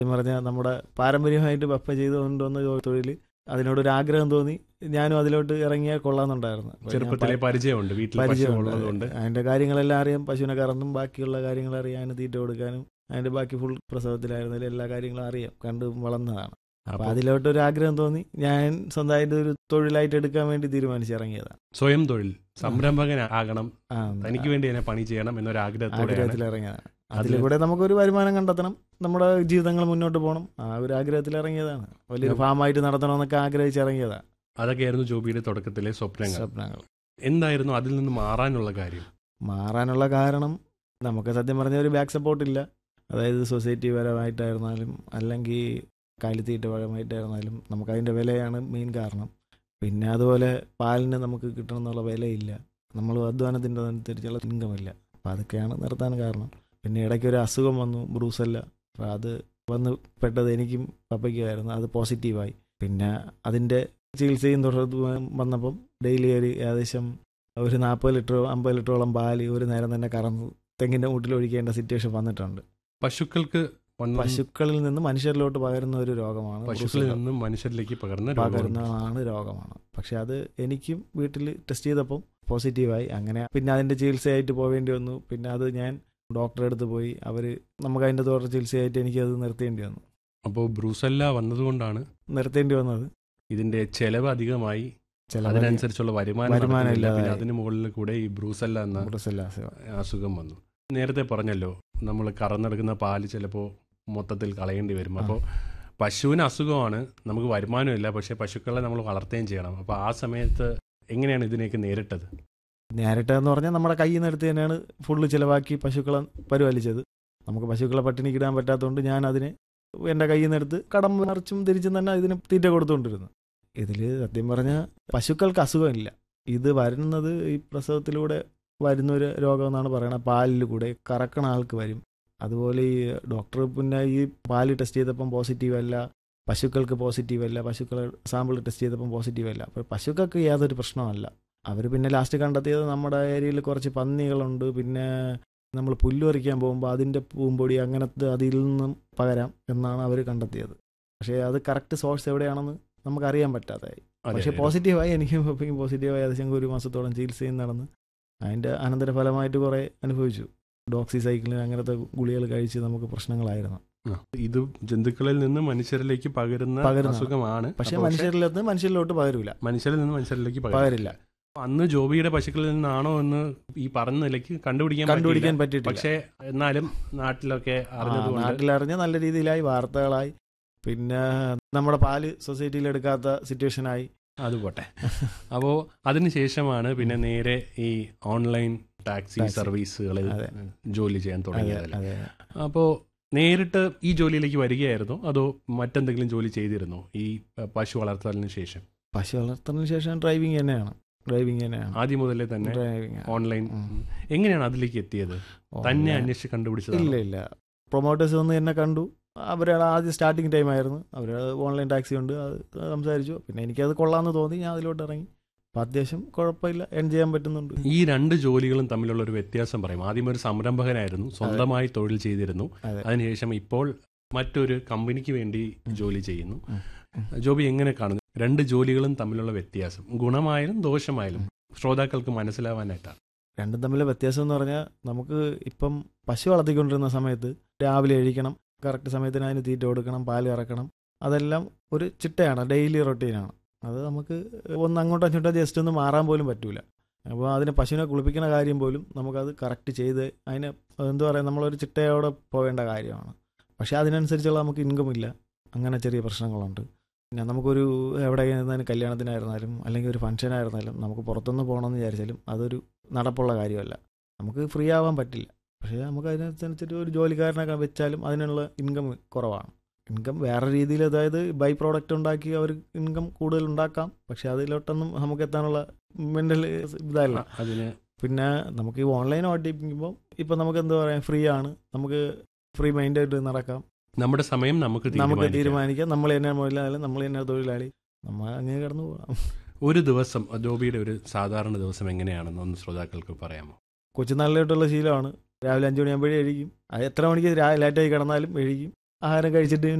എന്ന് പറഞ്ഞാൽ നമ്മുടെ പാരമ്പര്യമായിട്ട് പപ്പ ചെയ്തുകൊണ്ടുവന്ന തൊഴിൽ അതിനോടൊരു ആഗ്രഹം തോന്നി ഞാനും അതിലോട്ട് ഇറങ്ങിയാൽ കൊള്ളാമെന്നുണ്ടായിരുന്നു അപ്പോൾ ഞാൻ ചെറുപ്പത്തിലെ പരിചയമുണ്ട് വീട്ടിൽ പശു പരിചയമുണ്ട് ഉള്ളതുകൊണ്ട് അതിന്റെ കാര്യങ്ങളെല്ലാം അറിയാം പശുവിനെ കറന്നും ബാക്കിയുള്ള കാര്യങ്ങൾ അറിയാം അതിന് തീറ്റ കൊടുക്കാനും അതിന്റെ ബാക്കി ഫുൾ പ്രസവത്തിലായിരുന്നാലും എല്ലാ കാര്യങ്ങളും അറിയാം കണ്ട് വളർന്നതാണ് അപ്പൊ അപ്പോൾ അതിലോട്ട് ഒരു ആഗ്രഹം തോന്നി ഞാൻ സ്വന്തമായിട്ട് ഒരു തൊഴിലായിട്ട് എടുക്കാൻ വേണ്ടി തീരുമാനിച്ചിറങ്ങിയതാണ് സ്വയം തൊഴിൽ സംരംഭകൻ ആകണം ആ, തനിക്ക് വേണ്ടി തന്നെ പണി ചെയ്യണം എന്നൊരു ആഗ്രഹത്തോടെയാണ് ആഗ്രഹത്തിൽ ഇറങ്ങിയതാണ് അതില് അതിലൂടെ നമുക്കൊരു വരുമാനം കണ്ടെത്തണം നമ്മുടെ ജീവിതങ്ങൾ മുന്നോട്ട് പോകണം ആ ഒരു ആഗ്രഹത്തിൽ ഇറങ്ങിയതാണ് വലിയൊരു ഫാമായിട്ട് നടത്തണമെന്നൊക്കെ ആഗ്രഹിച്ചിറങ്ങിയതാണ് അതൊക്കെയായിരുന്നു ജോബിയുടെ തുടക്കത്തിലെ സ്വപ്നങ്ങൾ സ്വപ്നങ്ങൾ എന്തായിരുന്നു അതിൽ നിന്ന് മാറാനുള്ള കാര്യം മാറാനുള്ള കാരണം നമുക്ക് സത്യം പറഞ്ഞ ഒരു ബാക്ക് സപ്പോർട്ട് ഇല്ല അതായത് സൊസൈറ്റി പരമായിട്ടായിരുന്നാലും അല്ലെങ്കിൽ കാലിത്തീറ്റ പരമായിട്ടായിരുന്നാലും നമുക്ക് അതിൻ്റെ വിലയാണ് മെയിൻ കാരണം പിന്നെ അതുപോലെ പാലിന് നമുക്ക് കിട്ടണമെന്നുള്ള വിലയില്ല നമ്മൾ അധ്വാനത്തിൻ്റെ അനുസരിച്ചുള്ള ഇൻകം ഇല്ല അപ്പം അതൊക്കെയാണ് നിർത്താൻ കാരണം പിന്നെ ഇടയ്ക്ക് ഒരു അസുഖം വന്നു ബ്രൂസല്ല അപ്പം അത് വന്ന് പെട്ടത് എനിക്കും പപ്പയ്ക്കുമായിരുന്നു അത് പോസിറ്റീവായി പിന്നെ അതിൻ്റെ ചികിത്സയും തുടർന്ന് വന്നപ്പം ഡെയിലി ഒരു ഏകദേശം ഒരു നാൽപ്പത് ലിറ്ററോ അമ്പത് ലിറ്ററോളം പാല് ഒരു നേരം തന്നെ കറന്ന് തെങ്ങിൻ്റെ മൂട്ടിൽ ഒഴിക്കേണ്ട സിറ്റുവേഷൻ വന്നിട്ടുണ്ട് പശുക്കൾക്ക് വന്ന പശുക്കളിൽ നിന്ന് മനുഷ്യരിലോട്ട് പകരുന്ന ഒരു രോഗമാണ് പശുക്കളിൽ ബ്രൂസല്ല. നിന്നും മനുഷ്യരിലേക്ക് പകർന്ന രോഗമുണ്ട്. പകരുന്നതാണ് രോഗമാണ് പക്ഷെ അത് എനിക്കും വീട്ടിൽ ടെസ്റ്റ് ചെയ്തപ്പം പോസിറ്റീവായി അങ്ങനെ പിന്നെ അതിൻ്റെ ചികിത്സയായിട്ട് പോവേണ്ടി വന്നു പിന്നെ അത് ഞാൻ ഡോക്ടറെ അടുത്ത് പോയി അവർ നമുക്ക് അതിൻ്റെ തുടർ ചികിത്സയായിട്ട് എനിക്കത് നിർത്തേണ്ടി വന്നു അപ്പോൾ ബ്രൂസല്ല വന്നതുകൊണ്ടാണ് നിർത്തേണ്ടി വന്നത് ഇതിന്റെ ചെലവ് അധികമായി ചില അതിനനുസരിച്ചുള്ള വരുമാനം വരുമാനം നടക്കുന്നില്ല. പിന്നെ ഇല്ലാതായി. അതിന് മുകളിൽ കൂടെ ഈ ബ്രൂസല്ല എന്ന ബ്രൂസല്ല അസുഖം. അസുഖം വന്നു നേരത്തെ പറഞ്ഞല്ലോ നമ്മൾ കറന്നെടുക്കുന്ന പാല് ചിലപ്പോൾ മൊത്തത്തിൽ കളയേണ്ടി വരും ആ. അപ്പോൾ പശുവിന് അസുഖമാണ് നമുക്ക് വരുമാനമില്ല പക്ഷേ പശുക്കളെ നമ്മൾ വളർത്തുകയും ചെയ്യണം അപ്പോൾ ആ സമയത്ത് എങ്ങനെയാണ് ഇതിനെയൊക്കെ നേരിട്ടത് നേരിട്ട് എന്ന് പറഞ്ഞാൽ നമ്മുടെ കയ്യിൽ നിന്ന് എടുത്ത് തന്നെയാണ് ഫുള്ള് ചിലവാക്കി പശുക്കളെ പരിപാലിച്ചത് നമുക്ക് പശുക്കളെ പട്ടിണിക്ക് ഇടാൻ പറ്റാത്തതുകൊണ്ട് ഞാൻ അതിനെ എൻ്റെ കയ്യിൽ നിന്ന് എടുത്ത് കടം നിറച്ചും തിരിച്ചും തന്നെ ഇതിന് തീറ്റ കൊടുത്തുകൊണ്ടിരുന്നു ഇതിൽ സത്യം പറഞ്ഞാൽ പശുക്കൾക്ക് അസുഖമില്ല ഇത് വരുന്നത് ഈ പ്രസവത്തിലൂടെ വരുന്ന ഒരു രോഗം എന്നാണ് പറയുന്നത് പാലിൽ കൂടെ കറക്കണ ആൾക്ക് വരും അതുപോലെ ഈ ഡോക്ടർ പിന്നെ ഈ പാല് ടെസ്റ്റ് ചെയ്തപ്പം പോസിറ്റീവ് അല്ല പശുക്കൾക്ക് പോസിറ്റീവ് അല്ല പശുക്കളെ സാമ്പിൾ ടെസ്റ്റ് ചെയ്തപ്പം പോസിറ്റീവ് അല്ല അപ്പോൾ പശുക്കൾക്ക് യാതൊരു പ്രശ്നമല്ല അവർ പിന്നെ ലാസ്റ്റ് കണ്ടെത്തിയത് നമ്മുടെ ഏരിയയിൽ കുറച്ച് പന്നികളുണ്ട് പിന്നെ നമ്മൾ പുല്ല് പറിക്കാൻ പോകുമ്പോൾ അതിൻ്റെ പൂമ്പൊടി അങ്ങനത്തെ അതിൽ നിന്നും പകരാം എന്നാണ് അവർ കണ്ടെത്തിയത് പക്ഷേ അത് കറക്റ്റ് സോഴ്സ് എവിടെയാണെന്ന് നമുക്കറിയാൻ പറ്റാതായി അതെ, പക്ഷേ അതെ. പോസിറ്റീവായി എനിക്ക് ഇപ്പം പോസിറ്റീവായി ഏകദേശം ഒരു മാസത്തോളം ചികിത്സയും നടന്ന് അതിൻ്റെ അനന്തരഫലമായിട്ട് കുറേ അനുഭവിച്ചു ഡോക്സി സൈക്കിളിന് അങ്ങനത്തെ ഗുളികൾ കഴിച്ച് നമുക്ക് പ്രശ്നങ്ങളായിരുന്നു ആ. ഇത് ജന്തുക്കളിൽ നിന്ന് മനുഷ്യരിലേക്ക് പകരുന്ന പകരുന്നതാണ്. അസുഖമാണ് പക്ഷേ അപ്പോൾ മനുഷ്യരിലെന്ന് മനുഷ്യരിലോട്ട് പകരൂല മനുഷ്യരിൽ നിന്ന് മനുഷ്യരിലേക്ക് പകരും പകരില്ല അന്ന് ജോബിയുടെ പശുക്കളിൽ നിന്നാണോ എന്ന് ഈ പറഞ്ഞ നിലയ്ക്ക് കണ്ടുപിടിക്കാൻ കണ്ടുപിടിക്കാൻ പറ്റിയില്ല. പറ്റിയിട്ടില്ല പക്ഷേ എന്നാലും നാട്ടിലൊക്കെ അറിഞ്ഞതുകൊണ്ട് നാട്ടിലറിഞ്ഞ് നല്ല രീതിയിലായി വാർത്തകളായി പിന്നെ നമ്മുടെ പാല് സൊസൈറ്റിയിൽ എടുക്കാത്ത സിറ്റുവേഷനായി അത് പോട്ടെ അപ്പോൾ അതിനുശേഷമാണ് പിന്നെ നേരെ ഈ ഓൺലൈൻ ടാക്സി ടാക്സി. സർവീസുകളിൽ അതെ. ജോലി ചെയ്യാൻ അതെ തുടങ്ങിയതല്ലേ അതെ അപ്പോൾ നേരിട്ട് ഈ ജോലിയിലേക്ക് വരികയായിരുന്നോ അതോ മറ്റെന്തെങ്കിലും ജോലി ചെയ്തിരുന്നോ ഈ അഹ്, പശു വളർത്തലിന് ശേഷം പശു വളർത്തലിന് ശേഷം ഡ്രൈവിംഗ് തന്നെയാണ് ഡ്രൈവിംഗ് തന്നെയാണ് ആദ്യം മുതലേ തന്നെ ഡ്രൈവിംഗ് ഓൺലൈൻ ഉം. എങ്ങനെയാണ് അതിലേക്ക് എത്തിയത് തന്നെ അന്വേഷിച്ച് ഇല്ല കണ്ടുപിടിച്ചത് ഇല്ല പ്രൊമോട്ടേഴ്സ് വന്ന് എന്നെ കണ്ടു അവരുടെ ആദ്യം സ്റ്റാർട്ടിങ് ടൈം ആയിരുന്നു അവർ ഓൺലൈൻ ടാക്സി ഉണ്ട് അത് സംസാരിച്ചു പിന്നെ എനിക്കത് കൊള്ളാമെന്ന് തോന്നി ഞാൻ അതിലോട്ട് ഇറങ്ങി അപ്പം അത്യാവശ്യം കുഴപ്പമില്ല എൻ ചെയ്യാൻ പറ്റുന്നുണ്ട് ഈ രണ്ട് ജോലികളും തമ്മിലുള്ള ഒരു വ്യത്യാസം പറയും ആദ്യം ഒരു സംരംഭകനായിരുന്നു സ്വന്തമായി തൊഴിൽ ചെയ്തിരുന്നു അതെ. അതിനുശേഷം ഇപ്പോൾ മറ്റൊരു കമ്പനിക്ക് വേണ്ടി ജോലി ചെയ്യുന്നു ഉം. ജോബി എങ്ങനെ കാണുന്നു രണ്ട് ജോലികളും തമ്മിലുള്ള വ്യത്യാസം ഗുണമായാലും ദോഷമായാലും ശ്രോതാക്കൾക്ക് മനസ്സിലാവാനായിട്ടാണ് രണ്ടും തമ്മിലെ വ്യത്യാസം എന്ന് പറഞ്ഞാൽ നമുക്ക് ഇപ്പം പശു വളർത്തിക്കൊണ്ടിരുന്ന സമയത്ത് രാവിലെ എഴിക്കണം കറക്റ്റ് സമയത്തിന് അതിന് തീറ്റ കൊടുക്കണം പാല് കറക്കണം അതെല്ലാം ഒരു ചിട്ടയാണ് ഡെയിലി റൊട്ടീനാണ് അത് നമുക്ക് ഒന്ന് അങ്ങോട്ടോ ഇങ്ങോട്ടോ ജസ്റ്റ് ഒന്ന് മാറാൻ പോലും പറ്റൂല അപ്പോൾ അതിനെ പശുവിനെ കുളിപ്പിക്കുന്ന കാര്യം പോലും നമുക്കത് കറക്റ്റ് ചെയ്ത് അതിനെ എന്താ പറയുക നമ്മളൊരു ചിട്ടയോടെ പോവേണ്ട കാര്യമാണ് പക്ഷേ അതിനനുസരിച്ചുള്ള നമുക്ക് ഇൻകം ഇല്ല അങ്ങനെ ചെറിയ പ്രശ്നങ്ങളുണ്ട് പിന്നെ നമുക്കൊരു എവിടെ ഇരുന്നാലും കല്യാണത്തിനായിരുന്നാലും അല്ലെങ്കിൽ ഒരു ഫംഗ്ഷനായിരുന്നാലും നമുക്ക് പുറത്തുനിന്ന് പോകണമെന്ന് വിചാരിച്ചാലും അതൊരു നടപ്പുള്ള കാര്യമല്ല നമുക്ക് ഫ്രീ ആവാൻ പറ്റില്ല പക്ഷേ നമുക്ക് അതിനനുസരിച്ചിട്ട് ഒരു ജോലിക്കാരനൊക്കെ വെച്ചാലും അതിനുള്ള ഇൻകം കുറവാണ് ഇൻകം വേറെ രീതിയിൽ അതായത് ബൈ പ്രോഡക്റ്റ് ഉണ്ടാക്കി അവർ ഇൻകം കൂടുതൽ ഉണ്ടാക്കാം പക്ഷെ അതിലോട്ടൊന്നും നമുക്ക് എത്താനുള്ള മെൻ്റൽ ഇതല്ല അതിന് പിന്നെ നമുക്ക് ഈ ഓൺലൈൻ ഓട്ടിപ്പിക്കുമ്പോൾ ഇപ്പം നമുക്ക് എന്താ പറയുക ഫ്രീ ആണ് നമുക്ക് ഫ്രീ മൈൻഡായിട്ട് നടക്കാം നമ്മുടെ സമയം നമുക്ക് നമുക്ക് തീരുമാനിക്കാം തീരുമാനിക്കാം നമ്മൾ തന്നെ മുതലാളി നമ്മൾ തന്നെ തൊഴിലാളി നമ്മൾ അങ്ങനെ കടന്നു പോകാം ഒരു ദിവസം ജോബിയുടെ ഒരു സാധാരണ ദിവസം എങ്ങനെയാണെന്ന് ഒന്ന് ശ്രോതാക്കൾക്ക് പറയാമോ കൊച്ചുനാളിലോട്ടുള്ള ശീലമാണ് രാവിലെ അഞ്ച് മണിയാകുമ്പോഴേ എഴുതിക്കും അത് എത്ര മണിക്ക് ലേറ്റായി കിടന്നാലും എഴുതിക്കും ആഹാരം കഴിച്ചിട്ട്